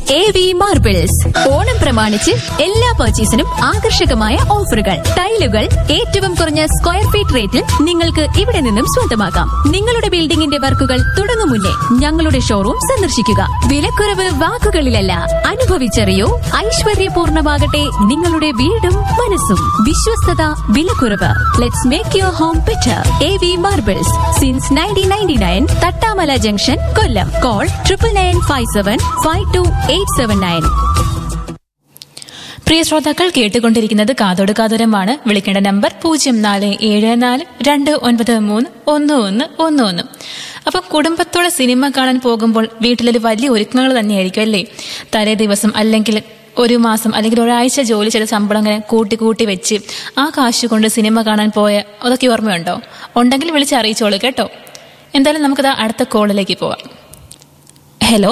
A V marbles Onam പ്രമാണിച്ച് എല്ലാ പർച്ചേസിനും ആകർഷകമായ ഓഫറുകൾ ടൈലുകൾ ഏറ്റവും കുറഞ്ഞ സ്ക്വയർ ഫീറ്റ് റേറ്റിൽ നിങ്ങൾക്ക് ഇവിടെ നിന്നും സ്വന്തമാക്കാം നിങ്ങളുടെ ബിൽഡിംഗിന്റെ വർക്കുകൾ തുടങ്ങും മുന്നേ ഞങ്ങളുടെ ഷോറൂം സന്ദർശിക്കുക വിലക്കുറവ് വാക്കുകളിലല്ല അനുഭവിച്ചറിയൂ ഐശ്വര്യപൂർണമാകട്ടെ നിങ്ങളുടെ വീടും മനസ്സും വിശ്വസ്തത വിലക്കുറവ് let's make your home better A V marbles since nineteen ninety nine Thattamala junction Kollam call triple nine five seven five two eight seven nine പ്രിയ ശ്രോതാക്കൾ കേട്ടുകൊണ്ടിരിക്കുന്നത് കാതോട് കാതോരമാണ് വിളിക്കേണ്ട നമ്പർ പൂജ്യം നാല് ഏഴ് നാല് രണ്ട് ഒൻപത് മൂന്ന് ഒന്ന് ഒന്ന് ഒന്ന് ഒന്ന് അപ്പം കുടുംബത്തോടെ സിനിമ കാണാൻ പോകുമ്പോൾ വീട്ടിലൊരു വലിയ ഒരുക്കങ്ങൾ തന്നെയായിരിക്കും അല്ലേ തലേ ദിവസം അല്ലെങ്കിൽ ഒരു മാസം അല്ലെങ്കിൽ ഒരാഴ്ച ജോലി ചെയ്ത ശമ്പളം അങ്ങനെ കൂട്ടി കൂട്ടി വെച്ച് ആ കാശ് കൊണ്ട് സിനിമ കാണാൻ പോയ അതൊക്കെ ഓർമ്മയുണ്ടോ ഉണ്ടെങ്കിൽ വിളിച്ച് അറിയിച്ചോളൂ കേട്ടോ എന്തായാലും നമുക്കത് അടുത്ത കോളിലേക്ക് പോവാം ഹലോ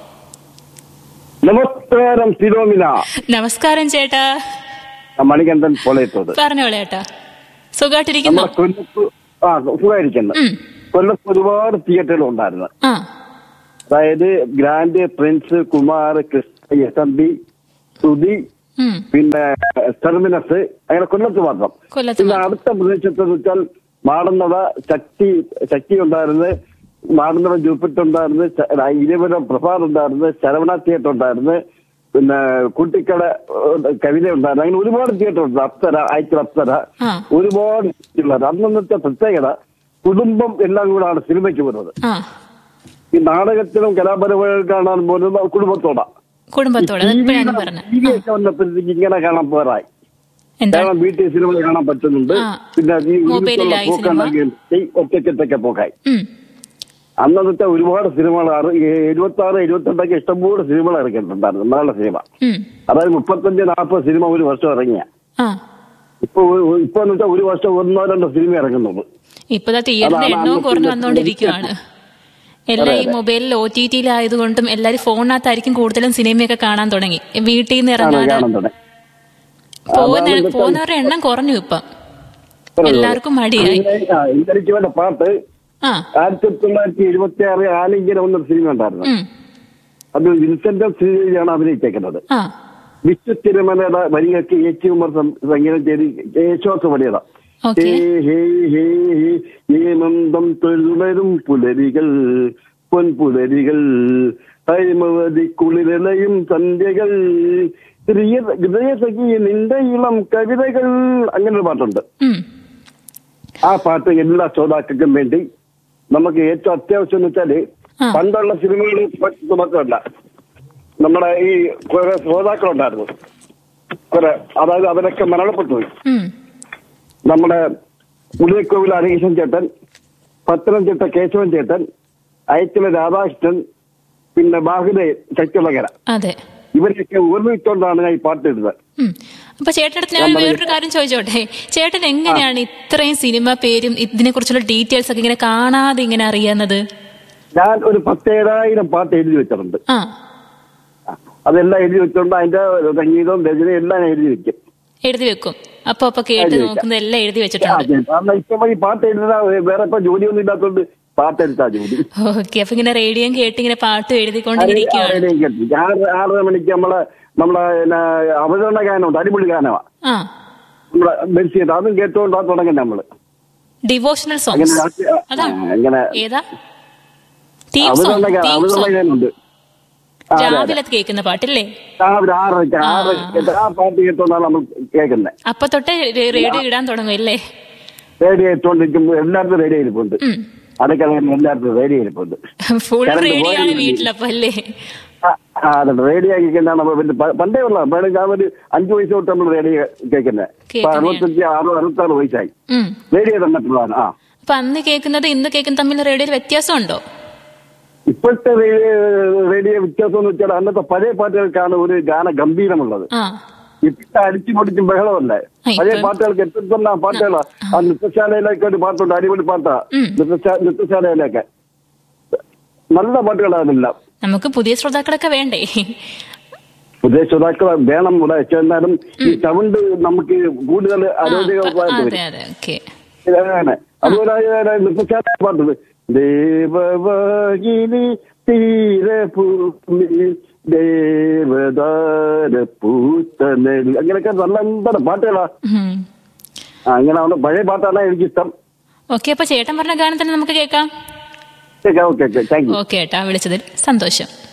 നമസ്കാരം ഫിലോമിന നമസ്കാരം ചേട്ടാ മണികണ്ഠൻ പൊളയത്തോട് പറഞ്ഞോളൂ ചേട്ടാ സുഖമായിട്ടിരിക്കുന്നോ നമ്മളെ കൊല്ലത്ത് ആ സുഖമായിരിക്കുന്നു ഉം. കൊല്ലത്ത് ഒരുപാട് തിയേറ്ററുകൾ ഉണ്ടായിരുന്നു ആ അതായത് grand prince Kumar Krishna S M B Sudhi ഉം. പിന്നെ ടെർമിനസ് അങ്ങനെ കൊല്ലത്ത് മാത്രം കൊല്ലത്ത് പിന്നെ മാത്രം. അടുത്ത പ്രദേശത്ത് എന്ന് വെച്ചാൽ മാടന്നവ ശക്തി ശക്തി ഉണ്ടായിരുന്നു മാടന്നവ ജൂപ്പിറ്റ് ഉണ്ടായിരുന്നു ച- ഇരുപുരം പ്രസാദ് ഉണ്ടായിരുന്നു ശരവണ തിയേറ്റർ ഉണ്ടായിരുന്നു പിന്നെ കുട്ടിക്കട ഏഹ്, കവിത ഉണ്ടായിരുന്നു അങ്ങനെ ഒരുപാട് തിയേറ്റർ ഉണ്ട് അപ്സര ആയിരത്തി അപ്സര ആ. ഒരുപാട് ഉള്ളത് അന്നത്തെ പ്രത്യേകത കുടുംബം എല്ലാം കൂടാണ് സിനിമയ്ക്ക് വരുന്നത് ആ ഈ നാടകത്തിലും കലാപരിപാടികൾ കാണാൻ പോകുന്നത് കുടുംബത്തോടാ കുടുംബത്തോടെ അതിപ്പോഴാണ് പറഞ്ഞത് ടി വി ഒക്കെ വന്നപ്പോഴത്തേക്ക് ഇങ്ങനെ കാണാൻ പോരായി എന്താ കാരണം വീട്ടിൽ സിനിമ കാണാൻ പറ്റുന്നുണ്ട് ആ. പിന്നെ ഈ മൊബൈലിലായി സിനിമ. ഒറ്റയ്ക്കൊറ്റയ്ക്ക് പോക്കായി ഉം. അന്നത്തെ ഒരുപാട് സിനിമകൾ എഴുപത്തി ആറ് എഴുപത്തെട്ടൊക്കെ ഇഷ്ടംപോലെ സിനിമകൾ ഇറക്കിയിട്ടുണ്ടായിരുന്നു നല്ല സിനിമ ഉം. അതായത് മുപ്പത്തഞ്ച് നാൽപ്പത് സിനിമ ഒരു വർഷം ഇറങ്ങിയ ആ ഇപ്പൊ ഒരു- ഇപ്പൊ എന്ന് വെച്ചാൽ ഒരു വർഷം ഒന്നോ രണ്ടോ സിനിമ ഇറങ്ങുന്നുള്ളൂ ഇപ്പതാ തിയേറ്ററിന്റെ അതാണ് എണ്ണവും അന്നത്തെ കുറഞ്ഞു ഒരു വന്നുകൊണ്ടിരിക്കുകയാണ് എല്ലാം ഈ മൊബൈലിൽ ഒ ടി ടിയിലായതുകൊണ്ടും എല്ലാവരും ഫോണിനകത്തായിരിക്കും കൂടുതലും സിനിമയൊക്കെ കാണാൻ തുടങ്ങി വീട്ടിൽ നിന്ന് കാണാൻ ഇറങ്ങാതെ കാണാൻ തുടങ്ങി പോകുന്ന അതാണ് ഇതൊക്കെ പോകുന്നവരുടെ എണ്ണം കുറഞ്ഞു ഇപ്പം എല്ലാവർക്കും മടിയായി ഇന്നലേക്ക് വേണ്ട പാട്ട് ആ ആയിരത്തി തൊള്ളായിരത്തി എഴുപത്തി ആറ് ആലിംഗനം എന്നൊരു സിനിമ ഉണ്ടായിരുന്നു ഉം. അത് വിൻസെന്റ് ശ്രീയാണ് അഭിനയിച്ചേക്കുന്നത് ആ വിശ്വ തിരുമലയുടെ വരികൾക്ക് ഏച്ചി ഉമർ സം- സംഗീതം ചെയ്ത് യേശോസ് പണിയതാ ഓക്കെ ഹേ ഹേ ഹേ ഹേ ഏമന്തം തൊഴുതുണരും പുലരികൾ പൊൻപുലരികൾ ഹൈമവതി കുളിരലയും സന്ധ്യകൾ ഹൃദയ- ഹൃദയസഖി നിന്റെ ഇളം കവിതകൾ അങ്ങനെ ഒരു പാട്ടുണ്ട് ഉം. ആ പാട്ട് എല്ലാ ശ്രോതാക്കൾക്കും വേണ്ടി നമുക്ക് ഏറ്റവും അത്യാവശ്യം എന്ന് വെച്ചാല് ആ. പണ്ടുള്ള സിനിമകൾ മാത്രമല്ല നമ്മുടെ ഈ കുറെ ശ്രോതാക്കളുണ്ടായിരുന്നു കുറെ അതായത് അവരൊക്കെ മരണപ്പെട്ടു പോയി ഉം. നമ്മുടെ പുളിയക്കോവിൽ ഹരികൃഷ്ണൻ ചേട്ടൻ പത്തനംതിട്ട കേശവൻ ചേട്ടൻ അയച്ചിലെ രാധാകൃഷ്ണൻ പിന്നെ ബാഹുദേ ശക്തിയുള്ളകര അതെ ഇവരൊക്കെ ഓർമ്മിച്ചുകൊണ്ടാണ് ഞാൻ ഈ പാട്ട് എഴുതുന്നത് ഉം. അപ്പൊ ചേട്ടനടുത്ത് ഞാൻ വേറൊരു കാര്യം ചോദിച്ചോട്ടെ ചേട്ടൻ എങ്ങനെയാണ് ഇത്രയും സിനിമ പേരും ഇതിനെ കുറിച്ചുള്ള ഡീറ്റെയിൽസ് ഒക്കെ ഇങ്ങനെ കാണാതെ ഇങ്ങനെ അറിയുന്നത് ഞാൻ ഒരു പത്തേഴായിരം പാട്ട് എഴുതി വെച്ചിട്ടുണ്ട് ആ അതെല്ലാം എഴുതി വെച്ചോണ്ട് അതിന്റെ സംഗീതവും രചനയും എല്ലാം ഞാൻ എഴുതി വെക്കും എഴുതി വെക്കും അപ്പൊ അപ്പൊ കേട്ട് എഴുതി വെക്കാം. നോക്കുന്നത് എല്ലാം എഴുതി ആ, വെച്ചിട്ടുണ്ട് കാരണം ഇപ്പൊ ഈ പാട്ട് എഴുതുന്ന വേറെ ഇപ്പൊ ജോലിയൊന്നും ഇല്ലാത്തോണ്ട് പാട്ട് എഴുതാ ജോലി ഓക്കെ അപ്പൊ ഇങ്ങനെ റേഡിയോയും കേട്ട് ഇങ്ങനെ പാട്ടും അത് എഴുതിക്കൊണ്ടിരിക്കുകയാണ് ആരുടെയും കേട്ടില്ല. ആറ് ആറര മണിക്ക് നമ്മളെ നമ്മളെ പിന്നെ അവതരണ ഗാനമുണ്ട് അടിപൊളി ഗാനമാ ആ നമ്മളെ ബെൽസിയത് അതും കേട്ടുകൊണ്ടാ തുടങ്ങുന്നത് നമ്മള് ഡിവോഷണൽ അങ്ങനെ സോങ്സ് രാത്രി- ആ, അതാണ് അങ്ങനെ ഏതാ തീം അവതരണ സോങ് ഗാനം തീം അവതരണ സോങ് ഗാനമുണ്ട് ആ, അതെ, അതെ. രാവിലെ കേൾക്കുന്ന പാട്ടില്ലേ രാവിലെ ആറരയ്ക്ക് ആറ് ആ പാട്ട് കേട്ടോണ്ടാണ് നമ്മൾ കേൾക്കുന്നത് അപ്പൊ തൊട്ട് റേ- റേഡിയോ ഇടാൻ തുടങ്ങും അല്ലേ റേഡിയോ ഇട്ടോണ്ടിരിക്കുമ്പോൾ എല്ലായിടത്തും റേഡിയോ ഇരിപ്പുണ്ട് ഉം. അടുക്കള എല്ലായിടത്തും റേഡിയോ ഇരിപ്പുണ്ട് ഫുൾ കറണ്ട് റേഡിയോ ആണ് പോയാലും വീട്ടിലപ്പോ അല്ലേ ആ, ആ, അതെ റേഡിയോ കേൾക്കുന്നതാണ് നമ്മൾ പിന്നെ പ- പണ്ടേ ഉള്ള വേണം ഞാൻ ഒരു അഞ്ചു വയസ്സ് തൊട്ട് നമ്മൾ റേഡിയോ കേൾക്കുന്നത് ഇപ്പൊ കേൾക്കുന്നതാണ്. അറുപത്തഞ്ച് ആറ് അറുപത്താറ് വയസ്സായി ഉം. റേഡിയോ തന്നിട്ടുള്ളതാണ് ആ അപ്പൊ അന്ന് കേൾക്കുന്നത് ഇന്ന് കേൾക്കുന്ന തമ്മിൽ റേഡിയോയിൽ വ്യത്യാസമുണ്ടോ ഇപ്പോഴത്തെ റേ- റേഡിയോ വ്യത്യാസം എന്ന് വെച്ചാൽ അന്നത്തെ പഴയ പാട്ടുകൾക്കാണ് ഒരു ഗാന ഗംഭീരമുള്ളത് ആ ഇപ്പൊ അടിച്ചു പൊടിച്ചും ബഹളമല്ലേ ആ, ഇപ്പം- പഴയ പാട്ടുകൾക്ക് എത്ര പാട്ടുകളാ ആ നൃത്തശാലയിലൊക്കെ ഒരു പാട്ടുണ്ട് അടിപൊളി പാട്ടാ ഉം. നൃത്തശാ- നൃത്തശാലയിലൊക്കെ നല്ല പാട്ടുകളാണെല്ലാം നമുക്ക് പുതിയ ശ്രോതാക്കളൊക്കെ വേണ്ടേ പുതിയ ശ്രോതാക്കൾ വേണം ഇവിടെ എന്നാലും ഈ സൗണ്ട് നമുക്ക് കൂടുതൽ ആ, ആരോഗ്യമായിട്ട് അതെ വരും അതെ ഓക്കെ ഇതാണ് അതുപോലെ ആ നൃത്തശാല പാട്ടുണ്ട് ദേവവാഹിനി തീരഭൂമി ദേവദാര പൂത്തനൽ അങ്ങനെയൊക്കെ നല്ല എന്താണ് പാട്ടുകളാ ഉം. ആ, അങ്ങനെ ആണ് പഴയ പാട്ടാണ് എനിക്കിഷ്ടം ഓക്കെ അപ്പൊ ചേട്ടൻ പറഞ്ഞ ഗാനം തന്നെ നമുക്ക് കേൾക്കാം കേൾക്കാം okay okay thank you okay ഏട്ടാ വിളിച്ചതിൽ സന്തോഷം